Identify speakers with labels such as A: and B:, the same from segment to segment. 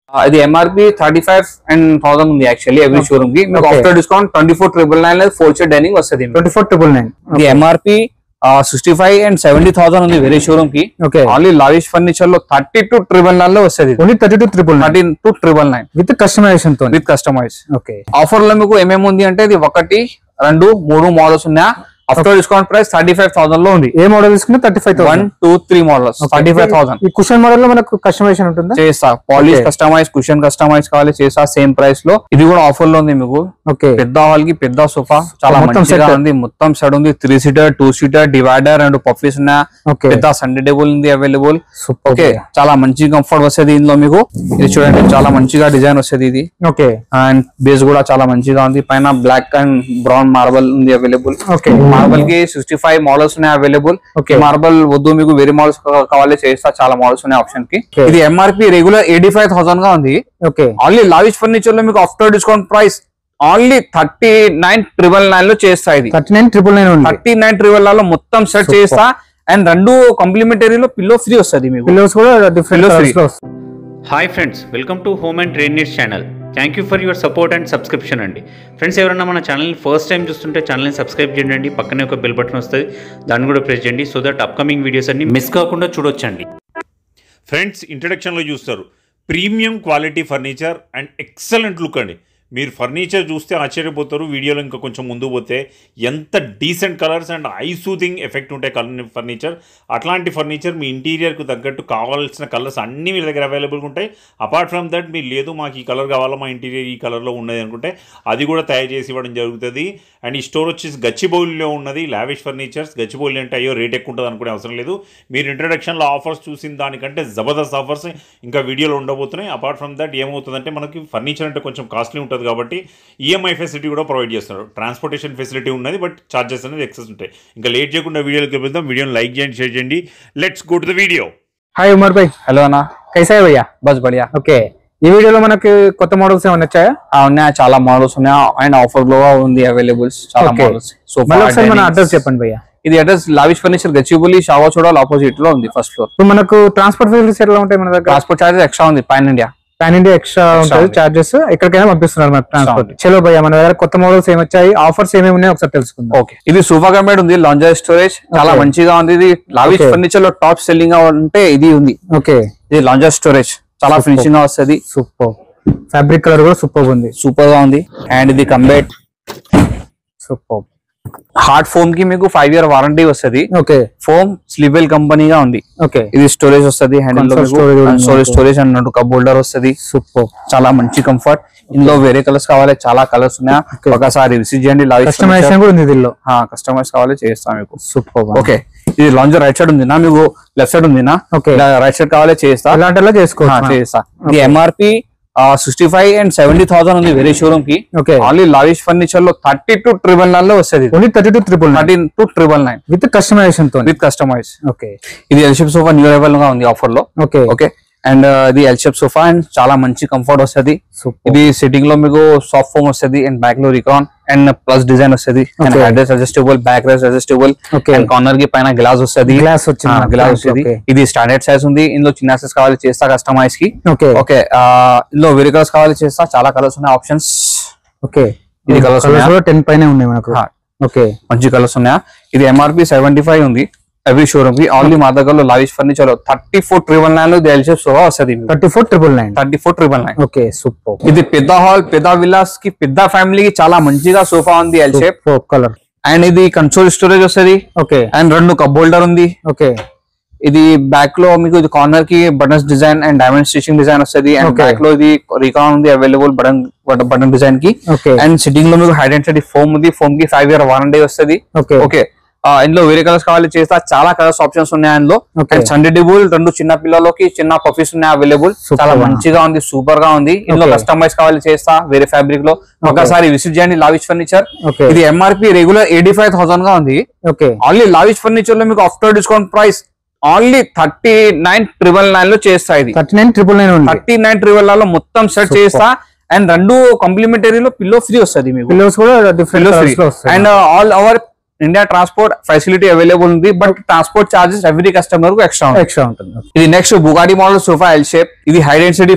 A: ఇది MRP thirty five and thousand ఉంది actually every showroom కి మీకు
B: Okay.
A: After discount twenty four triple nine four chair dining వస్తుంది మీకు.
B: ట్వంటీ ఫోర్ ట్రిపుల్ నైన్
A: ఇది MRP sixty five and seventy thousand ఉంది వేరే showroom కి
B: ఓకే
A: ఓన్లీ లావిష్ ఫర్నిచర్ లో థర్టీ టూ ట్రిపుల్ నైన్ లో వస్తుంది
B: only thirty two triple nine
A: thirty two triple nine
B: with customization తో
A: విత్ కస్టమైజ్
B: ఓకే
A: ఆఫర్ లో మీకు ఏమేమి ఉంది అంటే ఇది ఒకటి రెండు మూడు మోడల్స్ ఉన్నాయా after discount price thirty five thousand లో ఉంది
B: ఏ మోడల్ తీసుకున్నా thirty five
A: one two three models thirty five thousand
B: ఈ కుషన్ మోడల్ లో మనకు కస్టమైజేషన్ ఉంటుందా
A: చేస్తా polish
B: Okay.
A: Customise cushion customise కావాలి చేస్తా సేమ్ ప్రైస్ లో ఇది కూడా ఆఫర్ లో ఉంది మీకు
B: ఓకే
A: పెద్ద హాల్ కి పెద్ద సోఫా చాలా
B: మొత్తం
A: మంచిగా
B: set.
A: ఉంది మొత్తం సెట్ ఉంది three seater two seater divider and puffies ఉన్నాయి
B: ఓకే
A: పెద్ద సండే టేబుల్ ఉంది అవైలబుల్
B: సూపర్
A: ఓకే చాలా మంచి కంఫర్ట్ వస్తుంది ఇందులో మీకు ఇది చూడండి చాలా మంచిగా డిజైన్ వస్తుంది ఇది
B: ఓకే
A: అండ్ బేస్ కూడా చాలా మంచిగా ఉంది పైన బ్లాక్ అండ్ బ్రౌన్ మార్బల్ ఉంది అవైలబుల్
B: ఓకే
A: మార్బల్ కి సిక్స్టీ ఫైవ్ మోడల్స్ ఉన్నాయి అవైలబుల్
B: Okay.
A: మార్బల్ వద్దు మీకు వేరే మోడల్స్ కావాలి చేస్తా చాలా మోడల్స్ ఉన్నాయి ఆప్షన్ కి
B: Okay.
A: ఇది MRP regular eighty five thousand గా ఉంది
B: ఓకే
A: ఓన్లీ లావిష్ ఫర్నిచర్ లో మీకు after discount price only thirty nine triple nine లో చేస్తా ఇది
B: థర్టీ నైన్ ట్రిపుల్ నైన్ ఉంది
A: థర్టీ నైన్ ట్రిపుల్ నైన్ లో మొత్తం సెట్
B: Super.
A: చేస్తా అండ్ రెండు కాంప్లిమెంటరీలో పిల్లో ఫ్రీ వస్తుంది మీకు
B: పిల్లోస్ కూడా డిఫరెంట్
A: Pillows
B: కలర్స్ లో
C: hi friends welcome to Home and Trade Needs channel thank you for your support and subscription అండి ఫ్రెండ్స్ ఎవరైనా మన ఛానల్ని ఫస్ట్ టైం చూస్తుంటే ఛానల్ని సబ్స్క్రైబ్ చేయండి పక్కనే ఒక బెల్ బటన్ వస్తుంది దాన్ని కూడా ప్రెస్ చేయండి సో దట్ అప్కమింగ్ వీడియోస్ అన్ని మిస్ కాకుండా చూడొచ్చండి
D: ఫ్రెండ్స్ ఇంట్రడక్షన్లో చూస్తారు premium quality furniture and excellent look అండి మీరు ఫర్నిచర్ చూస్తే ఆశ్చర్యపోతారు వీడియోలో ఇంకా కొంచెం ముందు పోతే ఎంత decent colours and eye soothing effect ఉంటాయి కలర్ ఫర్నిచర్ అట్లాంటి ఫర్నిచర్ మీ ఇంటీరియర్కు తగ్గట్టు కావాల్సిన కలర్స్ అన్నీ మీ దగ్గర అవైలబుల్గా ఉంటాయి అపార్ట్ ఫ్రమ్ దట్ మీరు లేదు మాకు ఈ కలర్ కావాలా మా ఇంటీరియర్ ఈ కలర్లో ఉన్నది అనుకుంటే అది కూడా తయారు చేసి ఇవ్వడం జరుగుతుంది అండ్ ఈ స్టోర్ వచ్చేసి గచ్చిబౌలిలో ఉన్నది లావిష్ ఫర్నిచర్స్ గచ్చిబౌలి అంటే అయ్యో రేట్ ఎక్కువ ఉంటుంది అనుకునే అవసరం లేదు మీరు ఇంట్రడక్షన్లో ఆఫర్స్ చూసిన దానికంటే జబర్దస్త్ ఆఫర్స్ ఇంకా వీడియోలో ఉండబోతున్నాయి అపార్ట్ ఫ్రమ్ దట్ ఏమవుతుందంటే మనకి ఫర్నిచర్ అంటే కొంచెం కాస్ట్లీ ఉంటుంది కాబట్టి ఈఎంఐ ఫెసిలిటీ కూడా ప్రొవైడ్ చేస్తున్నారు ట్రాన్స్పోర్టేషన్ ఫెసిలిటీ ఉన్నది బట్ చార్జెస్ అనేది ఎక్సెస్ ఉంటాయి ఇంకా లేట్ చేయకుండా వీడియోకి వెళ్దాం వీడియోని లైక్ చేయండి షేర్ చేయండి let's go to the video
B: hi Umar భాయ్
A: హలో అన్న
B: కైసా భయ్యా
A: బస్ బడియా
B: ఓకే ఈ వీడియోలో మనకి కొత్త మోడల్స్ ఏమైనా వచ్చాయా
A: ఆ, ఉన్నాయి చాలా మోడల్స్ ఉన్నాయి అండ్ ఆఫర్ లో ఉంది అవైలబుల్స్ చాలా
B: Okay.
A: మోడల్స్
B: మళ్ళీ ఒకసారి మన అడ్రస్ చెప్పండి భయ్యా
A: ఇది అడ్రస్ లావిష్ ఫర్నిచర్ గచ్చిబౌలి షావా చూడాలి ఆపోజిట్ లో ఉంది ఫస్ట్ ఫ్లోర్
B: ఇప్పుడు మనకు ట్రాన్స్పోర్ట్ ఫెసిలిటీస్ ఎట్లా ఉంటాయి మన దగ్గర
A: ట్రాన్స్పోర్ట్ చార్జెస్ ఎక్స్ట్రా ఉంది pan India
B: pan India extra ఉంటుంది
A: ఉంది.
B: చార్జెస్ ఎక్కడికైనా పంపిస్తున్నారు మన ట్రాన్స్పోర్ట్
A: ఉంది.
B: చలో భయ్యా మన దగ్గర కొత్త మోడల్స్ ఏమి వచ్చాయి ఆఫర్స్ ఏమేమి ఉన్నాయో ఒకసారి తెలుసుకుందాం
A: ఓకే ఇది సోఫా కబెడ్ ఉంది లాంజర్ స్టోరేజ్ చాలా
B: Okay.
A: మంచిగా ఉంది ఇది లావిష్
B: Okay.
A: ఫర్నిచర్ లో టాప్ సెల్లింగ్ గా ఉంటే ఇది ఉంది
B: ఓకే
A: ఇది లాంజర్ స్టోరేజ్ చాలా
B: Superb.
A: ఫినిషింగ్ గా వస్తుంది
B: సూపర్ ఫ్యాబ్రిక్ కలర్ కూడా సూపర్ ఉంది
A: సూపర్ గా ఉంది అండ్ ఇది కంబెట్
B: సూపర్
A: హార్డ్ ఫోమ్ కి మీకు ఫైవ్ ఇయర్ వారంటీ వస్తుంది
B: ఓకే
A: ఫోమ్ స్లీవెల్ కంపెనీగా ఉంది
B: ఓకే
A: ఇది స్టోరేజ్ వస్తుంది హ్యాండిల్ లో
B: Console storage ఉంది
A: స్టోరేజ్
B: మీకు.
A: స్టోరేజ్ అన్నట్టు కప్ హోల్డర్ వస్తుంది
B: సూపర్
A: చాలా మంచి కంఫర్ట్ ఇందులో వేరే కలర్స్ కావాలి చాలా కలర్స్ ఉన్నాయి
B: Okay.
A: ఒకసారి విసిట్ చేయండి లావిష్
B: కస్టమైజేషన్ కూడా ఉంది దీనిలో
A: కస్టమైజ్ కావాలి చేస్తాం మీకు
B: సూపర్
A: ఓకే ఇది లాంజర్ రైట్ సైడ్ ఉంది నా మీకు లెఫ్ట్ సైడ్ ఉంది నా
B: Okay.
A: రైట్ సైడ్ కావాలి చేస్తా
B: ఇలాంటిలా
A: ఆ,
B: చేసుకోవచ్చు
A: చేస్తా ఇది MRP sixty five and seventy thousand ఉంది వేరే షోరూమ్ కి
B: ఓకే
A: ఓన్లీ లావిష్ ఫర్నిచర్ లో థర్టీ టూ ట్రిపుల్ నైన్ లో వస్తుంది
B: only thirty two triple nine
A: thirty two triple nine
B: with customization తో
A: విత్ కస్టమైజ్
B: ఓకే
A: ఇది ఎల్షిప్ సోఫా న్యూ అవైలబుల్ గా ఉంది ఆఫర్ లో
B: ఓకే
A: ఓకే అండ్ ఇది ఎల్షిప్ సోఫా అండ్ చాలా మంచి కంఫర్ట్ వస్తుంది
B: సూపర్
A: ఇది సిట్టింగ్ లో మీకు సాఫ్ట్ ఫోమ్ వస్తుంది అండ్ బ్యాక్ లో రికాన్ అండ్ ప్లస్ డిజైన్ వస్తుంది and
B: Okay.
A: Head rest adjustable back rest adjustable
B: Okay.
A: And corner కి పైన గ్లాస్ వస్తుంది
B: Glass వచ్చింది
A: గ్లాస్
B: మనకు.
A: వస్తుంది
B: Okay.
A: ఇది స్టాండర్డ్ సైజ్ ఉంది ఇందులో చిన్న సైజ్ కావాలి చేస్తా కస్టమైజ్ కి
B: ఓకే
A: ఓకే ఇందులో వేరే కలర్స్ కావాలి చేస్తా చాలా కలర్స్ ఉన్నాయి ఆప్షన్స్
B: ఓకే
A: ఇది colours
B: కలర్స్
A: ఉన్నాయా?
B: కూడా టెన్ పైన ఉన్నాయి మనకు
A: హా.
B: ఓకే
A: మంచి కలర్స్ ఉన్నాయా ఇది ఎంఆర్పి సెవెంటీ ఫైవ్ ఉంది ఎవ్రీ షోరూమ్ కి ఓన్లీ మా దగ్గర Lavish Furniture thirty four triple nine లో ఎల్షిప్ సోఫా వస్తుంది
B: thirty four triple nine
A: thirty four triple nine
B: okay super
A: ఇది పెద్ద హాల్ పెద్ద విల్లాస్ కి పెద్ద ఫ్యామిలీకి చాలా మంచిగా సోఫా ఉంది L shape
B: super colour
A: and ఇది కన్సోల్ స్టోరేజ్ వస్తుంది
B: ఓకే
A: అండ్ రెండు కప్ హోల్డర్ ఉంది
B: ఓకే
A: ఇది బ్యాక్ లో మీకు ఇది కార్నర్ కి buttons design and diamond stitching design వస్తుంది అండ్
B: Okay.
A: బ్యాక్ లో ఇది రికాన్ ఉంది అవైలబుల్ బటన్ బటన్ డిజైన్ కి
B: ఓకే
A: అండ్ సిట్టింగ్ లో మీకు హైడ్ అండ్ సైడ్ ఫోమ్ ఉంది ఫోమ్ కి ఫైవ్ ఇయర్ వారంటీ వస్తుంది
B: ఓకే
A: ఓకే ఆ, ఇందులో వేరే కలర్స్ కావాలి చేస్తా చాలా కలర్స్ ఆప్షన్స్ ఉన్నాయి అందులో
B: Okay.
A: అండ్ సండే డిబుల్ రెండు చిన్న పిల్లలకి చిన్న పఫీస్ ఉన్నాయి అవైలబుల్
B: Super.
A: చాలా మంచిగా ఉంది సూపర్ గా ఉంది ఇందులో
B: Okay.
A: కస్టమైజ్ కావాలి చేస్తా వేరే ఫ్యాబ్రిక్ లో ఒకసారి విసిట్ చేయండి లావిష్ ఫర్నిచర్
B: Okay.
A: ఇది MRP regular eighty five thousand గా ఉంది
B: ఓకే
A: ఓన్లీ లావిష్ ఫర్నిచర్ లో మీకు after discount price only thirty nine triple nine లో చేస్తా ఇది
B: థర్టీ నైన్ ట్రిపుల్ నైన్ ఉంది
A: థర్టీ నైన్ ట్రిపుల్ నైన్ లో మొత్తం సెట్
B: Super.
A: చేస్తా అండ్ రెండు కాంప్లిమెంటరీలో పిల్లో ఫ్రీ వస్తుంది మీకు
B: పిల్లోస్ కూడా డిఫరెంట్ కలర్స్ లో వస్తాయి
A: and all our India transport facility available ఉంది but transport charges every customer కు ఎక్స్ట్రా ఉంది
B: ఎక్స్ట్రా ఉంటుంది
A: ఇది నెక్స్ట్ బుగాడి మోడల్ సోఫా ఎల్ షేప్ ఇది high density foam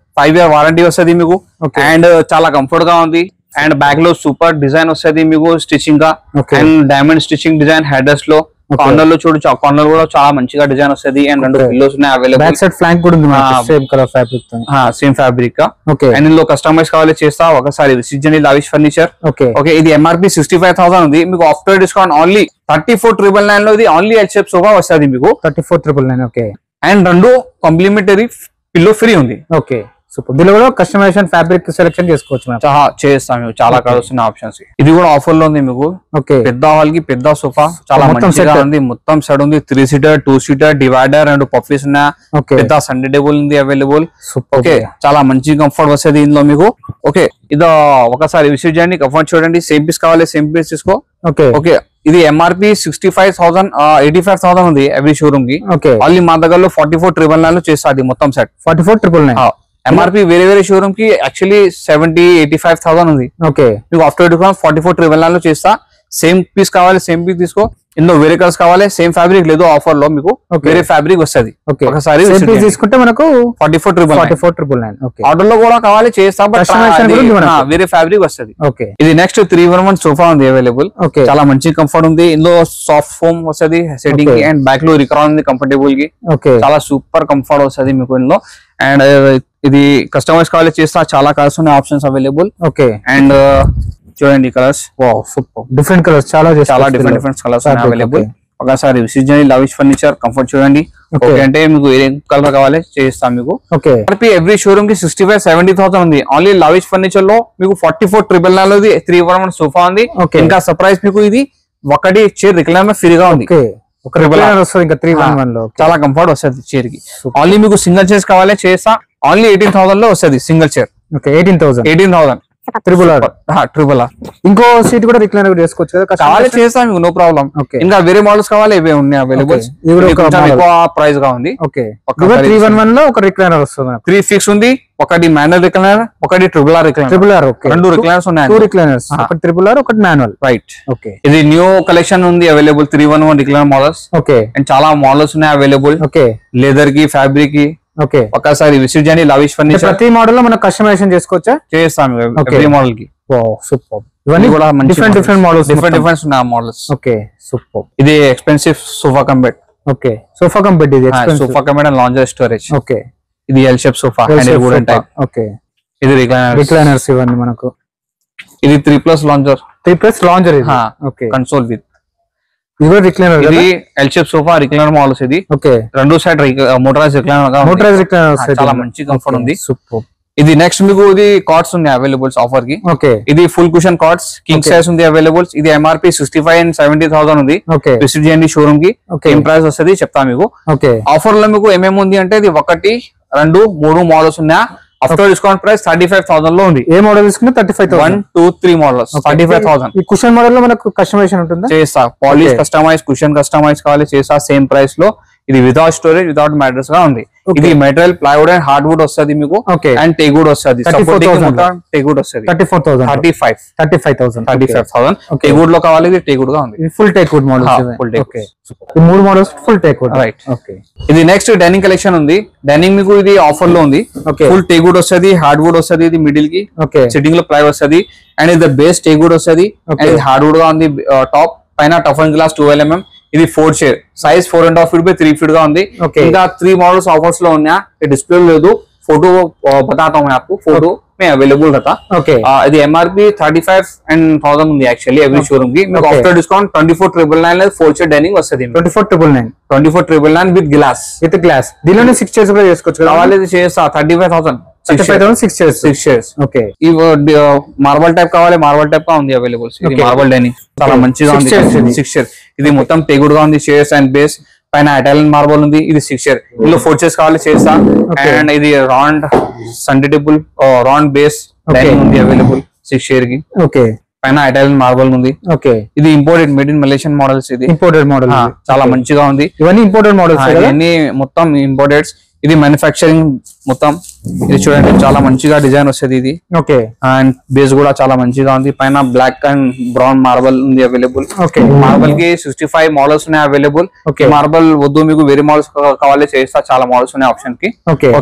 A: five year warranty వస్తుంది మీకు
B: Okay.
A: అండ్ చాలా కంఫర్ట్ గా ఉంది అండ్ బ్యాక్ లో సూపర్ డిజైన్ వస్తుంది మీకు స్టిచ్చింగ్ గా
B: Okay.
A: And diamond stitching design headers లో
B: Okay.
A: కార్నర్ లో చూడు కార్నర్ కూడా చాలా మంచిగా డిజైన్ వస్తుంది అండ్ రెండు
B: Okay.
A: పిల్లోస్ ఉన్నాయి అవైలబుల్
B: బ్యాక్ సైడ్ ఫ్లాంక్ కూడా ఉంది
A: Ah.
B: సేమ్ కలర్ ఫ్యాబ్రిక్ తో
A: సేమ్ ఫ్యాబ్రిక్
B: ఓకే
A: అండ్ ఇందులో కస్టమైజ్ కావాలి చేస్తా ఒకసారి విసిట్ చేయండి లావిష్ ఫర్నిచర్
B: ఓకే
A: ఓకే ఇది ఎంఆర్పి సిక్స్టీ ఫైవ్ థౌసండ్ ఉంది మీకు after discount only thirty four triple nine లో ఇది ఓన్లీ ఎల్ షేప్ సోఫా వస్తుంది మీకు
B: thirty four triple nine okay
A: and రెండు కాంప్లిమెంటరీ పిల్లో ఫ్రీ ఉంది
B: ఓకే సూపర్ దీనిలో కూడా కస్టమైజేషన్ ఫ్యాబ్రిక్ సెలెక్షన్ చేసుకోవచ్చు మనం
A: చాలా చేస్తాం మేము చాలా
B: Okay.
A: కలర్స్ ఉన్న ఆప్షన్స్ ఇది కూడా ఆఫర్ లో ఉంది మీకు
B: ఓకే
A: పెద్ద హాల్ కి పెద్ద సోఫా చాలా
B: మొత్తం
A: మంచిగా
B: set.
A: ఉంది మొత్తం సెట్ ఉంది three seater two seater divider and puffies ఉన్నాయి
B: ఓకే
A: పెద్ద సండే టేబుల్ ఉంది అవైలబుల్
B: సూపర్
A: ఓకే చాలా మంచి కంఫర్ట్ వస్తుంది ఇందులో మీకు ఓకే ఇది ఒకసారి విసిట్ చేయండి కంఫర్ట్ చూడండి సేమ్ పీస్ కావాలి సేమ్ పీస్ తీసుకో
B: ఓకే
A: ఓకే ఇది MRP sixty five thousand eighty five thousand ఉంది ఎవ్రీ షోరూమ్ కి
B: ఓకే
A: ఓన్లీ మా దగ్గరలో ఫార్టీ ఫోర్ ట్రిపుల్ నైన్ లో చేస్తుంది మొత్తం set
B: forty four triple nine
A: MRP వేరే వేరే షోరూమ్ కి actually seventy eighty five thousand ఉంది
B: ఓకే
A: మీకు after discount forty four triple nine లో చేస్తా సేమ్ పీస్ కావాలి సేమ్ పీస్ తీసుకో ఇందులో వేరే కలర్స్ కావాలి సేమ్ ఫ్యాబ్రిక్ లేదు ఆఫర్ లో మీకు
B: Okay.
A: వేరే ఫ్యాబ్రిక్ వస్తుంది
B: ఓకే
A: ఒకసారి
B: సేమ్
A: visit
B: పీస్
A: చేయండి.
B: తీసుకుంటే మనకు
A: forty four triple
B: forty four triple nine okay
A: order లో కూడా కావాలి చేస్తా బట్
B: Customization కూడా ఉంది మనకు.
A: వేరే ఫ్యాబ్రిక్ వస్తుంది
B: ఓకే
A: ఇది next three one one sofa ఉంది అవైలబుల్
B: ఓకే
A: చాలా మంచి కంఫర్ట్ ఉంది ఇందులో సాఫ్ట్ ఫోమ్ వస్తుంది సెట్టింగ్ కి
B: Okay.
A: అండ్ బ్యాక్ లో రికార్డ్ ఉంది కంఫర్టబుల్ కి
B: ఓకే
A: చాలా సూపర్ కంఫర్ట్ వస్తుంది మీకు ఇందులో అండ్ ఇది కస్టమైజ్ కావాలి చేస్తా చాలా కలర్స్ ఉన్నాయి ఆప్షన్స్ అవైలబుల్
B: ఓకే
A: అండ్ చూడండి కలర్స్
B: సూపర్ డిఫరెంట్ కలర్స్ చాలా
A: చాలా
B: చేసుకోవచ్చు
A: డిఫరెంట్
B: ఇందులో.
A: Different colours
B: Fabric,
A: available
B: okay.
A: ఒకసారి విసిట్ చేయండి లవిష్ ఫర్నిచర్ కంఫర్ట్ చూడండి
B: Okay.
A: ఓకే అంటే మీకు ఏ కలర్ కావాలి చేస్తాం మీకు
B: ఓకే
A: ఎవ్రీ షోరూమ్ కి సిక్స్టీ ఫైవ్ సెవెంటీ థౌసండ్ ఉంది ఓన్లీ లవిష్ ఫర్నిచర్ లో మీకు ఫార్టీ ఫోర్ ట్రిపుల్ నైన్ లో త్రీ వన్ వన్ సోఫా ఉంది
B: Okay.
A: ఇంకా సర్ప్రైజ్ మీకు ఇది ఒకటి చైర్ రిక్లైనర్ ఫ్రీగా ఉంది
B: ఓకే ఒక
A: Triple R.
B: రిప్లైనర్ వస్తుంది ఇంకా త్రీ వన్ వన్ లో
A: చాలా కంఫర్ట్ వస్తుంది చైర్ కి
B: Super.
A: ఓన్లీ మీకు సింగిల్ చైర్స్ కావాలి చేస్తా ఓన్లీ ఎయిటీన్ థౌసండ్ లో వస్తుంది single chair
B: okay eighteen thousand
A: eighteen thousand
B: triple R
A: triple R
B: ఇంకో సీట్ కూడా రిక్లైనర్ చేసుకోవచ్చు కదా
A: కావాలి
B: customization?
A: చేస్తాం మీకు నో ప్రాబ్లం
B: Okay.
A: ఇంకా వేరే మోడల్స్ కావాలి ఇవే ఉన్నాయి అవైలబుల్
B: Okay. ఇది కూడా ఒక model.
A: ఎక్కువ ప్రైస్ గా ఉంది
B: ఓకే
A: ఒక్క
B: త్రీ
A: size.
B: వన్ వన్ లో ఒక రిక్లైనర్ వస్తుంది మనకు
A: త్రీ ఫిక్స్ ఉంది ఒకటి మాన్యువల్ రిక్లైనర్ ఒకటి triple R recliner
B: triple R okay
A: రెండు రిక్లైనర్స్
B: టూ
A: ఉన్నాయి
B: రిక్లైనర్స్
A: Ah.
B: ఒకటి ట్రిపుల్ ఆర్ ఒకటి మాన్యువల్
A: రైట్
B: ఓకే
A: ఇది న్యూ కలెక్షన్ ఉంది available three one one recliner models
B: okay
A: and చాలా మోడల్స్ ఉన్నాయి అవైలబుల్
B: ఓకే
A: లెదర్ కి ఫ్యాబ్రిక్ కి
B: ఓకే
A: ఒక్కసారి విసిట్ చేయండి లవిష్ ఫర్నిచర్
B: ప్రతి మోడల్ లో మనం కస్టమైజేషన్ చేసుకోవచ్చా
A: చేస్తాం
B: Okay.
A: ఎవ్రీ మోడల్ కి
B: సూపర్
A: ఇవన్నీ
B: ఇవన్నీ
A: కూడా మంచి
B: different different models
A: different different ఉన్నాయి మోడల్స్
B: ఓకే సూపర్
A: ఇది expensive sofa cum bed
B: okay sofa company ఇది
A: sofa cum bed and lounger storage
B: okay
A: ఇది L shape sofa handle wooden type
B: okay
A: ఇది రిక్లైనర్
B: రిక్లైనర్స్ ఇవన్నీ మనకు
A: ఇది three plus lounger
B: three plus lounger ఇది
A: Ah.
B: Okay
A: console with
B: ఇది కూడా recliner
A: ఇది L shape sofa recliner models ఇది
B: ఓకే
A: రెండు సైడ్ మోటరైజ్ రిక్లైనర్ గా ఉంది.
B: మోటరైజ్ రిక్లైనర్
A: Ah, చాలా మంచి కంఫర్ట్ ఉంది
B: సూపర్
A: ఇది నెక్స్ట్ మీకు ఇది కార్డ్స్ ఉన్నాయి అవైలబుల్స్ ఆఫర్ కి
B: ఓకే
A: ఇది full cushion cots king
B: Okay.
A: Size ఉంది అవైలబుల్స్ ఇది MRP sixty five and seventy thousand ఉంది
B: ఓకే
A: విజిట్ చేయండి షోరూమ్ కి
B: Okay.
A: ఏం ప్రైస్ వస్తుంది చెప్తా మీకు
B: ఓకే
A: ఆఫర్ లో మీకు ఏమేమి ఉంది అంటే ఇది ఒకటి రెండు మూడు మోడల్స్ ఉన్నాయి after discount price thirty five thousand లో ఉంది
B: ఏ మోడల్ తీసుకున్నా thirty five
A: one two three models thirty five thousand
B: ఈ కుషన్ మోడల్ లో మనకు కస్టమైజేషన్ ఉంటుందా
A: చేస్తా polish
B: Okay.
A: Customise cushion customise కావాలి చేస్తా సేమ్ ప్రైస్ లో ఇది వితౌట్ స్టోరేజ్ వితౌట్ మ్యాట్రెస్ గా ఉంది
B: Okay.
A: ఇది మెటీరియల్ ప్లైవుడ్ అండ్ హార్డ్వుడ్ వస్తుంది మీకు
B: ఓకే
A: అండ్ టేగుడ్ వస్తుంది
B: 34,000
A: టేగుడ్ వస్తుంది
B: thirty four thousand
A: thirty five
B: thirty five thousand
A: thirty five thousand
B: Okay.
A: Teak wood లో కావాలి ఇది టేగుడ్ గా ఉంది
B: ఇది full teak wood model
A: Ah, full teak
B: okay ఈ మూడు models full teak wood
A: Right.
B: Okay
A: ఇది నెక్స్ట్ డైనింగ్ కలెక్షన్ ఉంది డైనింగ్ మీకు ఇది ఆఫర్ లో ఉంది
B: Okay.
A: ఫుల్ టేగుడ్ వస్తుంది హార్డ్వుడ్ వస్తుంది ఇది మిడిల్ కి
B: ఓకే
A: సిట్టింగ్ లో ప్లై వస్తుంది అండ్ ఇది బేస్ టేగుడ్ వస్తుంది
B: Okay.
A: అండ్ ఇది హార్డ్వుడ్ గా ఉంది టాప్ పైన toughened glass twelve mm ఇది four seater size four and half feet by three feet గా ఉంది
B: Okay.
A: ఇంకా త్రీ మోడల్స్ ఆఫర్స్ లో ఉన్నాయా డిస్ప్లే లేదు फोटो बताता हूँ मैं आपको फोटो में अवेलेबल रहता
B: ఓకే
A: ఆ, ఇది MRP thirty five and thousand ఉంది యాక్చువల్లీ ఎవ్రీ షోరూమ్ కి మీకు
B: Okay.
A: After discount twenty four triple nine four seater dining వస్తుంది
B: twenty four triple nine
A: twenty four triple nine with glass
B: with glass దీనిలోనే six chairs కూడా చేసుకోవచ్చు కదా
A: కావాలి చేస్తా thirty five thousand
B: thirty five thousand six chairs
A: six seaters
B: okay
A: ఈ marble type కావాలి marble type గా ఉంది అవైలబుల్ ఇది
B: Okay.
A: మార్బల్ డైనింగ్ చాలా
B: Okay.
A: మంచిగా
B: Six chairs
A: ఉంది
B: ఇది.
A: సిక్స్ షేర్ ఇది మొత్తం తెగుడు గా ఉంది షేర్స్ అండ్ బేస్ పైన ఇటాలియన్ మార్బల్ ఉంది ఇది సిక్స్ షేర్ ఇందులో ఫోర్ చైర్స్ కావాలి చేస్తా
B: Okay.
A: అండ్ ఇది round centre table round base
B: Okay.
A: Dining ఉంది అవైలబుల్ సిక్స్ షేర్ కి
B: ఓకే
A: పైన ఇటాలియన్ మార్బల్ ఉంది
B: ఓకే
A: ఇది imported made in Malaysian models ఇది
B: ఇంపోర్టెడ్ మోడల్
A: ఆ, చాలా మంచిగా ఉంది
B: ఇవన్నీ ఇంపోర్టెడ్ మోడల్స్
A: ఆ, ఇవన్నీ మొత్తం ఇంపోర్టెడ్స్ ఇది మ్యానుఫ్యాక్చరింగ్ మొత్తం ఇది చూడండి చాలా మంచిగా డిజైన్ వస్తుంది ఇది
B: ఓకే
A: అండ్ బేస్ కూడా చాలా మంచిగా ఉంది పైన బ్లాక్ అండ్ బ్రౌన్ మార్బల్ ఉంది అవైలబుల్
B: ఓకే
A: మార్బల్ కి సిక్స్టీ ఫైవ్ మోడల్స్ ఉన్నాయి అవైలబుల్
B: Okay.
A: మార్బల్ వద్దు మీకు వేరే మోడల్స్ కావాలి చేస్తా చాలా మోడల్స్ ఉన్నాయి ఆప్షన్ కి
B: ఓకే
A: ఓకే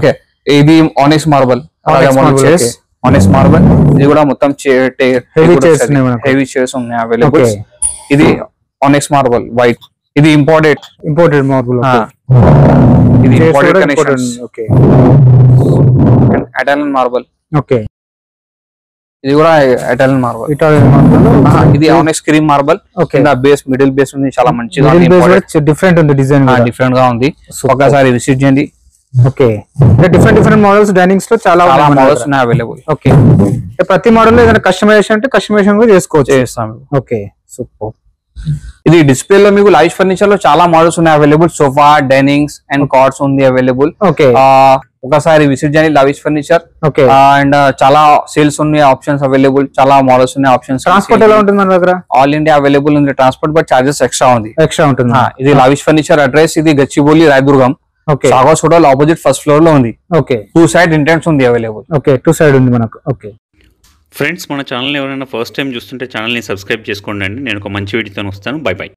A: ఇది onyx marble
B: Onyx marble,
A: chairs
B: okay.
A: Onyx marble ఇది కూడా మొత్తం
B: Heavy chairs ఉన్నాయి మనకు.
A: హెవీ చైర్స్ ఉన్నాయి అవైలబుల్
B: Okay.
A: ఇది ఆనెక్స్ మార్బల్ వైట్ ఇది ఇంపార్టెంట్
B: ఇంపోర్టెడ్ మార్బుల్
A: ఇది important collection
B: okay
A: Italian marble
B: okay
A: ఇది కూడా అటాలియన్ మార్బల్
B: ఇటాలియన్ మార్బుల్
A: ఇది ఆనెక్స్ క్రీమ్ మార్బల్
B: ఓకే
A: కింద బేస్ మిడిల్ బేస్ ఉంది చాలా మంచిగా
B: మిడిల్ బేస్ కూడా డిఫరెంట్ ఉంది డిజైన్
A: డిఫరెంట్ గా ఉంది
B: Super.
A: ఒకసారి విజిట్ చేయండి
B: okay different different models dinings లో చాలా
A: చాలా
B: ఉన్నాయి మన
A: మోడల్స్
B: దగ్గర.
A: ఉన్నాయి అవైలబుల్
B: ఓకే అంటే ప్రతి మోడల్ లో ఏదైనా కస్టమైజేషన్ అంటే కస్టమైజేషన్ కూడా చేసుకోవచ్చు
A: చేస్తాం
B: ఓకే సూపర్
A: ఇది డిస్ప్లే లో మీకు లైఫ్ ఫర్నిచర్ లో చాలా మోడల్స్ ఉన్నాయి available sofa dinings and cots ఉంది అవైలబుల్
B: ఓకే
A: ఒకసారి విజిట్ చేయండి లవిష్ ఫర్నిచర్
B: ఓకే
A: అండ్ చాలా సేల్స్ ఉన్నాయి ఆప్షన్స్ అవైలబుల్ చాలా మోడల్స్ ఉన్నాయి ఆప్షన్స్
B: ట్రాన్స్పోర్ట్ ఎలా ఉంటుంది మన దగ్గర
A: ఆల్ ఇండియా అవైలబుల్ ఉంది ట్రాన్స్పోర్ట్ బట్ చార్జెస్ ఎక్స్ట్రా ఉంది
B: ఎక్స్ట్రా ఉంటుంది
A: ఆ, ఇది లవిష్ ఫర్నిచర్ అడ్రస్ ఇది గచ్చిబౌలి రాయదుర్గం
B: ఓకే
A: సాగోస్ హోటల్ ఆపోజిట్ ఫస్ట్ ఫ్లోర్ లో ఉంది
B: ఓకే
A: టూ సైడ్ ఇంటెంట్స్ ఉంది అవైలబుల్
B: ఓకే టూ సైడ్ ఉంది మనకు ఓకే
C: ఫ్రెండ్స్ మన ఛానల్ ఎవరైనా ఫస్ట్ టైం చూస్తుంటే ఛానల్ని సబ్స్క్రైబ్ చేసుకోండి అండి నేను ఒక మంచి వీడియోతో వస్తాను బై బై